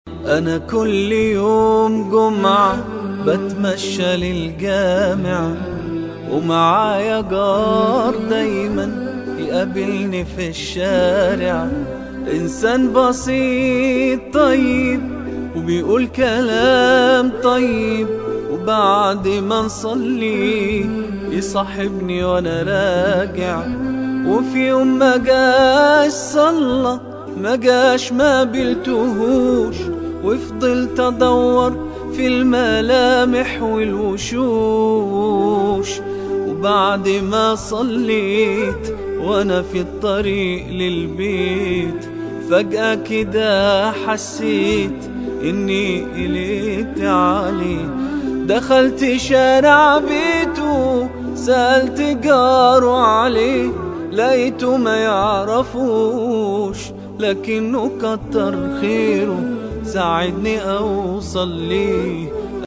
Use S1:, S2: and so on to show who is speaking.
S1: أنا كل يوم جمعة بتمشى للجامع ومعايا جار دايما يقابلني في الشارع إنسان بسيط طيب وبيقول كلام طيب وبعد ما نصلي يصاحبني وانا راجع وفي يوم ما جاش صلى ما جاش ما قبلتهوش وفضلت ادور في الملامح والوشوش وبعد ما صليت وانا في الطريق للبيت فجأة كده حسيت اني قلقت عليه دخلت شارع بيته سألت جاره عليه لقيته ما يعرفوش لكنه كتر خيره ساعدني اوصل ليه